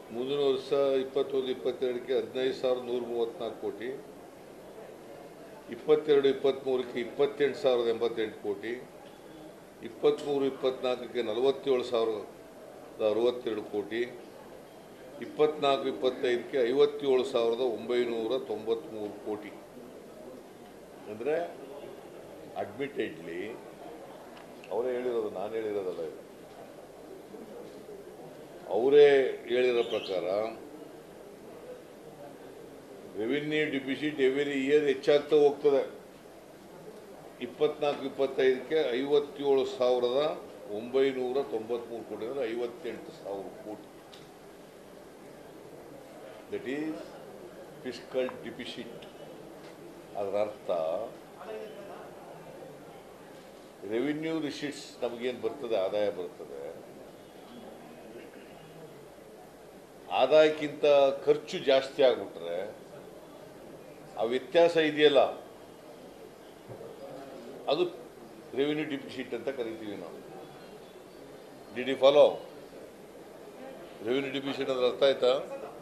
ಮುಂದಿನ ವರ್ಷ ಇಪ್ಪತ್ತೊಂದು ಇಪ್ಪತ್ತೆರಡಕ್ಕೆ ಹದಿನೈದು ಸಾವಿರದ ನೂರ ಮೂವತ್ತ್ನಾಲ್ಕು ಕೋಟಿ ಇಪ್ಪತ್ತೆರಡು ಇಪ್ಪತ್ತ್ಮೂರಕ್ಕೆ ಇಪ್ಪತ್ತೆಂಟು ಸಾವಿರದ ಎಂಬತ್ತೆಂಟು ಕೋಟಿ ಇಪ್ಪತ್ತ್ಮೂರು ಇಪ್ಪತ್ತ್ನಾಲ್ಕಕ್ಕೆ ನಲವತ್ತೇಳು ಸಾವಿರದ ಅರವತ್ತೆರಡು ಕೋಟಿ ಇಪ್ಪತ್ನಾಲ್ಕು ಇಪ್ಪತ್ತೈದಕ್ಕೆ ಐವತ್ತೇಳು ಸಾವಿರದ ಒಂಬೈನೂರ ತೊಂಬತ್ತ್ಮೂರು ಕೋಟಿ ಅಂದರೆ ಅಡ್ಮಿಟೆಡ್ಲಿ ಅವರೇ ಹೇಳಿರೋದು ನಾನು ಹೇಳಿರೋದಲ್ಲ ಇದು ಅವರೇ ಹೇಳಿರೋ ಪ್ರಕಾರ ರೆವಿನ್ಯೂ ಡಿಪಿಸಿಟ್ ಎವ್ರಿ ಇಯರ್ ಹೆಚ್ಚಾಗ್ತಾ ಹೋಗ್ತದೆ ಇಪ್ಪತ್ನಾಲ್ಕು ಇಪ್ಪತ್ತೈದಕ್ಕೆ ಐವತ್ತೇಳು ಸಾವಿರದ ಒಂಬೈನೂರ ತೊಂಬತ್ಮೂರು ಕೋಟಿ ಅಂದರೆ ಐವತ್ತೆಂಟು ಸಾವಿರ ಕೋಟಿ ದಟ್ ಈಸ್ ಫಿಸ್ಕಲ್ ಡಿಪಿಸಿಟ್ ಅದರ ಅರ್ಥ ರೆವಿನ್ಯೂ ರಿಸಿಟ್ಸ್ ನಮಗೇನು ಬರ್ತದೆ ಆದಾಯ ಬರ್ತದೆ ಆದಾಯಕ್ಕಿಂತ ಖರ್ಚು ಜಾಸ್ತಿ ಆಗ್ಬಿಟ್ರೆ ಆ ವ್ಯತ್ಯಾಸ ಇದೆಯಲ್ಲ ಅದು ರೆವಿನ್ಯೂ ಡಿಪಿಸಿಟ್ ಅಂತ ಕರಿತೀವಿ ನಾವು D D follow revenue deficit ಅಂದ್ರೆ ಅರ್ಥ ಆಯ್ತಾ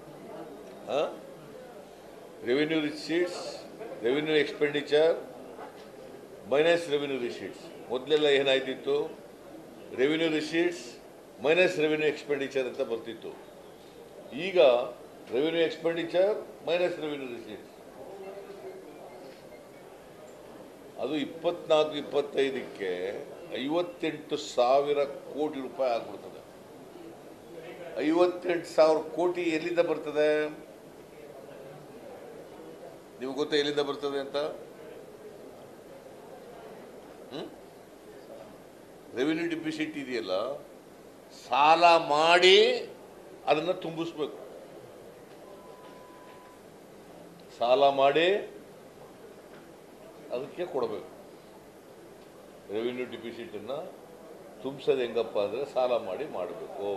revenue receipts revenue expenditure minus revenue receipts ಮೊದಲೆಲ್ಲ ಏನಾಯ್ತಿತ್ತು revenue receipts minus revenue expenditure ಅಂತ ಬರ್ತಿತ್ತು ಈಗ revenue expenditure minus revenue receipts ಅದು ಇಪ್ಪತ್ನಾಲ್ಕು ಇಪ್ಪತ್ತೈದಕ್ಕೆ ಐವತ್ತೆಂಟು ಸಾವಿರ ಕೋಟಿ ರೂಪಾಯಿ ಆಗ್ಬಿಡ್ತದೆ ಐವತ್ತೆಂಟು ಸಾವಿರ ಕೋಟಿ ಎಲ್ಲಿಂದ ಬರ್ತದೆ ನಿಮ್ಗೆ ಗೊತ್ತಾ ಎಲ್ಲಿಂದ ಬರ್ತದೆ ಅಂತ ರೆವಿನ್ಯೂ ಡಿಪಿಸಿಟ್ ಇದೆಯಲ್ಲ ಸಾಲ ಮಾಡಿ ಅದನ್ನು ತುಂಬಿಸ್ಬೇಕು ಸಾಲ ಮಾಡಿ ಅದಕ್ಕೆ ಕೊಡಬೇಕು ರೆವಿನ್ಯೂ ಡಿಪಿಸಿಟನ್ನು ತುಂಬಿಸೋದು ಹೆಂಗಪ್ಪ ಅಂದರೆ ಸಾಲ ಮಾಡಿ ಮಾಡಬೇಕು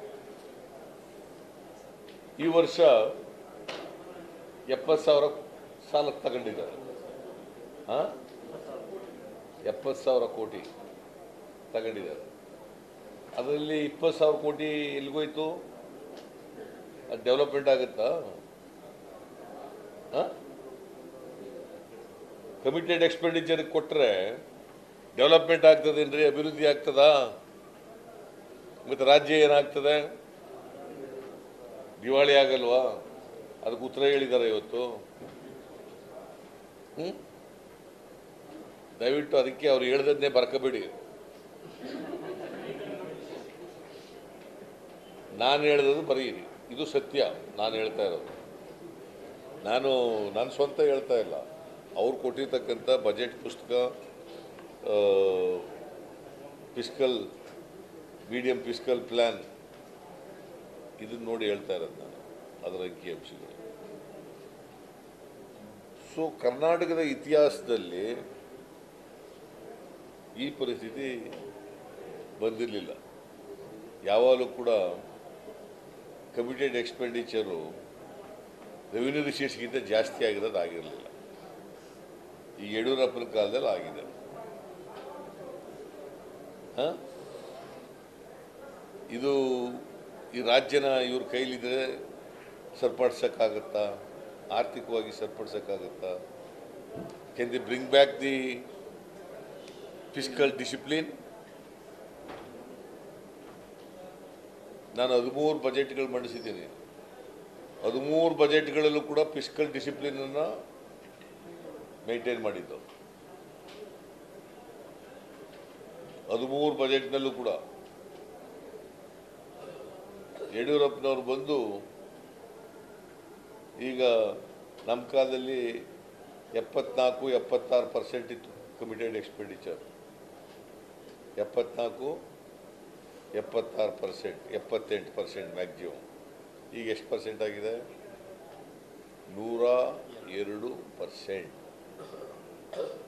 ಈ ವರ್ಷ ಎಪ್ಪತ್ತು ಸಾವಿರ ಸಾಲ ತಗೊಂಡಿದ್ದಾರೆ ಹಾಂ ಎಪ್ಪತ್ತು ಸಾವಿರ ಕೋಟಿ ತಗೊಂಡಿದ್ದಾರೆ ಅದರಲ್ಲಿ ಇಪ್ಪತ್ತು ಸಾವಿರ ಕೋಟಿ ಎಲ್ಲಿಗೋಯ್ತು ಅದು ಡೆವಲಪ್ಮೆಂಟ್ ಆಗುತ್ತಾ ಕಮಿಟೆಡ್ ಎಕ್ಸ್ಪೆಂಡಿಚರ್ ಕೊಟ್ಟರೆ ಡೆವಲಪ್ಮೆಂಟ್ ಆಗ್ತದೇನ್ರಿ ಅಭಿವೃದ್ಧಿ ಆಗ್ತದಾ ಮತ್ತು ರಾಜ್ಯ ಏನಾಗ್ತದೆ ದಿವಾಳಿ ಆಗಲ್ವಾ ಅದಕ್ಕೆ ಉತ್ತರ ಹೇಳಿದ್ದಾರೆ ಇವತ್ತು ಹ್ಮ್? ದಯವಿಟ್ಟು ಅದಕ್ಕೆ ಅವ್ರು ಹೇಳ್ದನ್ನೇ ಬರ್ಕಬೇಡಿ ನಾನು ಹೇಳ್ದದು ಬರೀರಿ ಇದು ಸತ್ಯ ನಾನು ಹೇಳ್ತಾ ಇರೋದು ನಾನು ನನ್ನ ಸ್ವಂತ ಹೇಳ್ತಾ ಇಲ್ಲ ಅವ್ರು ಕೊಟ್ಟಿರ್ತಕ್ಕಂಥ ಬಜೆಟ್ ಪುಸ್ತಕ ಫಿಸ್ಕಲ್ ಮೀಡಿಯಂ ಫಿಸ್ಕಲ್ ಪ್ಲ್ಯಾನ್ ಇದನ್ನ ನೋಡಿ ಹೇಳ್ತಾ ಇರೋದು ನಾನು ಅದರ ಅಂಕಿಅಂಶಗಳು ಸೊ ಕರ್ನಾಟಕದ ಇತಿಹಾಸದಲ್ಲಿ ಈ ಪರಿಸ್ಥಿತಿ ಬಂದಿರಲಿಲ್ಲ ಯಾವಾಗಲೂ ಕೂಡ ಕಮಿಟೆಡ್ ಎಕ್ಸ್ಪೆಂಡಿಚರು ರೆವಿನ್ಯೂ ರಿಸೀಟ್ಸ್ಗಿಂತ ಜಾಸ್ತಿ ಆಗಿರೋದು ಆಗಿರಲಿಲ್ಲ ಈ ಯಡಿಯೂರಪ್ಪನ ಕಾಲದಲ್ಲಿ ಆಗಿದೆ ಹ? ಇದು ಈ ರಾಜ್ಯನ ಇವ್ರ ಕೈಲಿದ್ರೆ ಸರಿಪಡಿಸೋಕ್ಕಾಗತ್ತಾ ಆರ್ಥಿಕವಾಗಿ ಸರಿಪಡಿಸೋಕ್ಕಾಗತ್ತಾ can the bring back the fiscal discipline ನಾನು ಹದಿಮೂರು ಬಜೆಟ್ಗಳು ಮಂಡಿಸಿದ್ದೀನಿ ಹದಿಮೂರು ಬಜೆಟ್ಗಳಲ್ಲೂ ಕೂಡ ಫಿಸಿಕಲ್ ಡಿಸಿಪ್ಲಿನನ್ನು ಮೇಂಟೈನ್ ಮಾಡಿದ್ದು ಹದಿಮೂರು ಬಜೆಟ್ನಲ್ಲೂ ಕೂಡ ಯಡಿಯೂರಪ್ಪನವ್ರು ಬಂದು ಈಗ ನಮ್ಮ ಕಾಲದಲ್ಲಿ ಎಪ್ಪತ್ನಾಲ್ಕು ಎಪ್ಪತ್ತಾರು ಪರ್ಸೆಂಟ್ ಇತ್ತು ಕಮಿಟೆಡ್ ಎಕ್ಸ್ಪೆಂಡಿಚರ್ ಎಪ್ಪತ್ನಾಲ್ಕು ಎಪ್ಪತ್ತಾರು ಪರ್ಸೆಂಟ್ ಎಪ್ಪತ್ತೆಂಟು ಪರ್ಸೆಂಟ್ ಮ್ಯಾಕ್ಸಿಮಮ್ ಈಗ ಎಷ್ಟು ಪರ್ಸೆಂಟ್ ಆಗಿದೆ ನೂರ ಎರಡು ಪರ್ಸೆಂಟ್